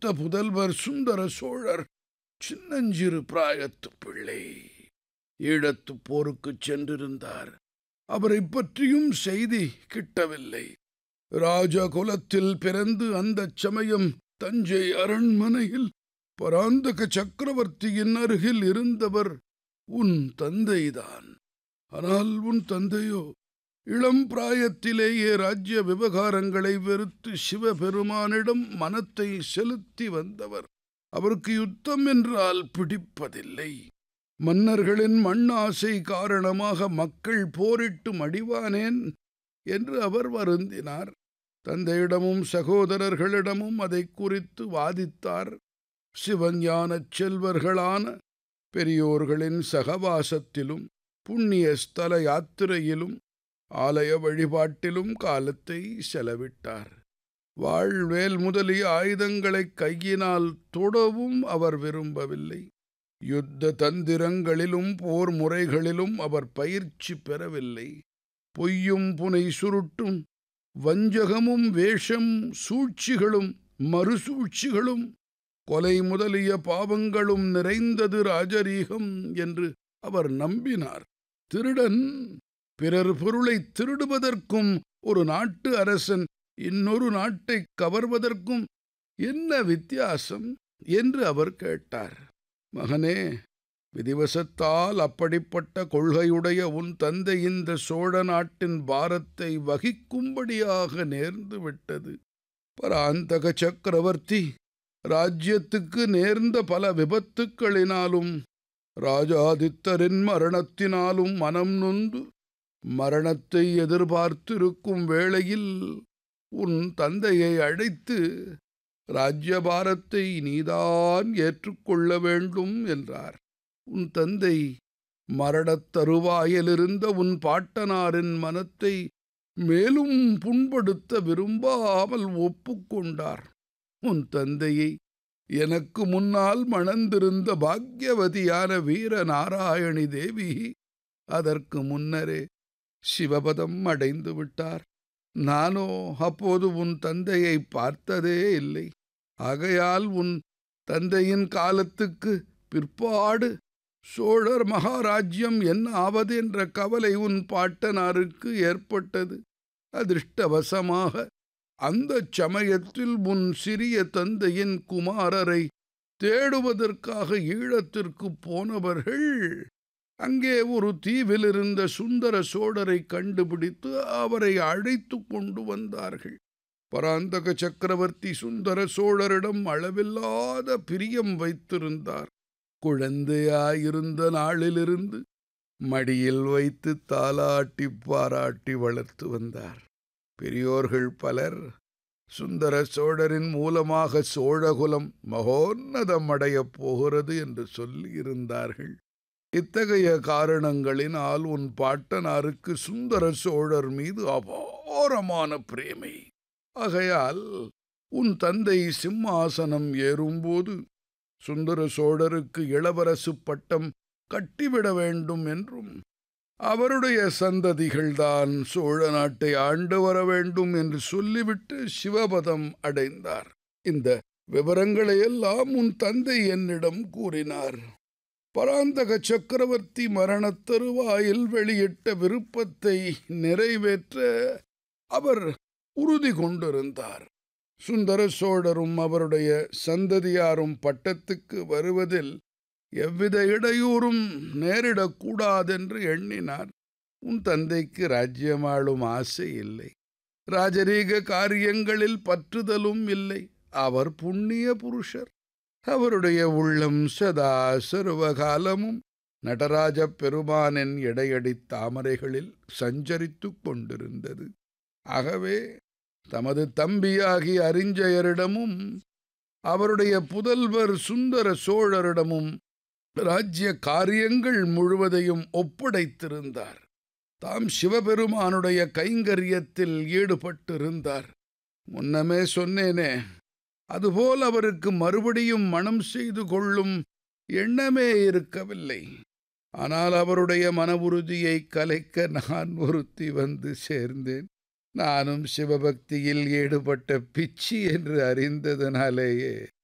மூத்த புதல்வர் சுந்தர சோழர் சின்னஞ்சிறு பிராயத்து பிள்ளை ஈழத்துப் போருக்குச் சென்றிருந்தார் அவரைப் பற்றியும் செய்தி கிட்டவில்லை ராஜகுலத்தில் பிறந்து அந்தச் சமயம் தஞ்சை அரண்மனையில் பராந்தக சக்கரவர்த்தியின் அருகில் இருந்தவர் உன் தந்தைதான் ஆனால் உன் தந்தையோ இளம் பிராயத்திலேயே ராஜ்ய விவகாரங்களை வெறுத்து சிவபெருமானிடம் மனத்தை செலுத்தி வந்தவர் அவருக்கு யுத்தம் என்றால் பிடிப்பதில்லை மன்னர்களின் மண்ணாசை காரணமாக மக்கள் போரிட்டு மடிவானேன் என்று அவர் வருந்தினார் தந்தையிடமும் சகோதரர்களிடமும் அதை குறித்து வாதித்தார் சிவஞானச் செல்வர்களான பெரியோர்களின் சகவாசத்திலும் புண்ணிய ஸ்தல யாத்திரையிலும் ஆலய வழிபாட்டிலும் காலத்தை செலவிட்டார் வாழ்வேல் முதலிய ஆயுதங்களைக் கையினால் தொடவும் அவர் விரும்பவில்லை யுத்த தந்திரங்களிலும் போர் முறைகளிலும் அவர் பயிற்சி பெறவில்லை பொய்யும் புனை சுருட்டும் வஞ்சகமும் வேஷம் சூழ்ச்சிகளும் மறுசூழ்ச்சிகளும் கொலை முதலிய பாவங்களும் நிறைந்தது ராஜரீகம் என்று அவர் நம்பினார் திருடன் பிறர் பொருளை திருடுவதற்கும் ஒரு நாட்டு அரசன் இன்னொரு நாட்டை கவர்வதற்கும் என்ன வித்தியாசம் என்று அவர் கேட்டார் மகனே விதிவசத்தால் அப்படிப்பட்ட கொள்கையுடைய உன் தந்தை இந்த சோழ நாட்டின் பாரத்தை வகிக்கும்படியாக நேர்ந்து விட்டது பராந்தக சக்கரவர்த்தி ராஜ்யத்துக்கு நேர்ந்த பல விபத்துக்களினாலும் ராஜாதித்தரின் மரணத்தினாலும் மனம் நொந்து மரணத்தை எதிர்பார்த்திருக்கும் வேளையில் உன் தந்தையை அழைத்து ராஜ்யபாரத்தை நீதான் ஏற்றுக்கொள்ள வேண்டும் என்றார் உன் தந்தை மரணத் தருவாயிலிருந்த உன் பாட்டனாரின் மனத்தை மேலும் புண்படுத்த விரும்பாமல் ஒப்புக்கொண்டார் உன் தந்தையை எனக்கு முன்னால் மணந்திருந்த பாக்யவதியான வீர நாராயணி தேவி அதற்கு முன்னரே சிவபதம் அடைந்து விட்டார் நானோ அப்போது உன் தந்தையை பார்த்ததே இல்லை ஆகையால் உன் தந்தையின் காலத்துக்கு பிற்பாடு சோழர் மகாராஜ்யம் என்ன ஆவது என்ற கவலை உன் பாட்டனாருக்கு ஏற்பட்டது அதிர்ஷ்டவசமாக அந்தச் சமயத்தில் உன் சிறிய தந்தையின் குமாரரை தேடுவதற்காக ஈழத்திற்கு போனவர்கள் அங்கே ஒரு தீவில் இருந்த சுந்தர சோழரை கண்டுபிடித்து அவரை அழைத்து கொண்டு வந்தார்கள் பராந்தக சக்கரவர்த்தி சுந்தர சோழரிடம் அளவில்லாத பிரியம் வைத்திருந்தார் குழந்தையாயிருந்த நாளிலிருந்து மடியில் வைத்து தாலாட்டி பாராட்டி வளர்த்து வந்தார் பெரியோர்கள் பலர் சுந்தர சோழரின் மூலமாக சோழகுலம் மகோன்னதம் அடையப் போகிறது என்று சொல்லியிருந்தார்கள் இத்தகைய காரணங்களினால் உன் பாட்டனாருக்கு சுந்தர சோழர் மீது அபாரமான பிரேமை ஆகையால் உன் தந்தை சிம்மாசனம் ஏறும்போது சுந்தர சோழருக்கு இளவரசு பட்டம் கட்டிவிட வேண்டும் என்றும் அவருடைய சந்ததிகள்தான் சோழ நாட்டை ஆண்டு வர வேண்டும் என்று சொல்லிவிட்டு சிவபதம் அடைந்தார் இந்த விவரங்களையெல்லாம் உன் தந்தை என்னிடம் கூறினார் பராந்தக சக்கரவர்த்தி மரணத் தருவாயில் வெளியிட்ட விருப்பத்தை நிறைவேற்ற அவர் உறுதி கொண்டிருந்தார் சுந்தர சோழரும் அவருடைய சந்ததியாரும் பட்டத்துக்கு வருவதில் எவ்வித இடையூறும் நேரிடக்கூடாதென்று எண்ணினார் உன் தந்தைக்கு ராஜ்யமாளும் ஆசை இல்லை ராஜரீக காரியங்களில் பற்றுதலும் இல்லை அவர் புண்ணிய புருஷர் அவருடைய உள்ளம் சதா சர்வகாலமும் நடராஜ பெருமானின் இடையடி தாமரைகளில் சஞ்சரித்துக் கொண்டிருந்தது ஆகவே தமது தம்பியாகிய அறிஞ்சயரிடமும் அவருடைய புதல்வர் சுந்தர சோழரிடமும் ராஜ்ய காரியங்கள் முழுவதையும் ஒப்படைத்திருந்தார் தாம் சிவபெருமானுடைய கைங்கரியத்தில் ஈடுபட்டிருந்தார் முன்னமே சொன்னேனே அதுபோல் அவருக்கு மறுபடியும் மனம் செய்து கொள்ளும் எண்ணமே இருக்கவில்லை ஆனால் அவருடைய மன உறுதியை கலைக்க நான் ஒருத்தி வந்து சேர்ந்தேன் நானும் சிவபக்தியில் ஈடுபட்ட பிச்சி என்று அறிந்ததனாலேயே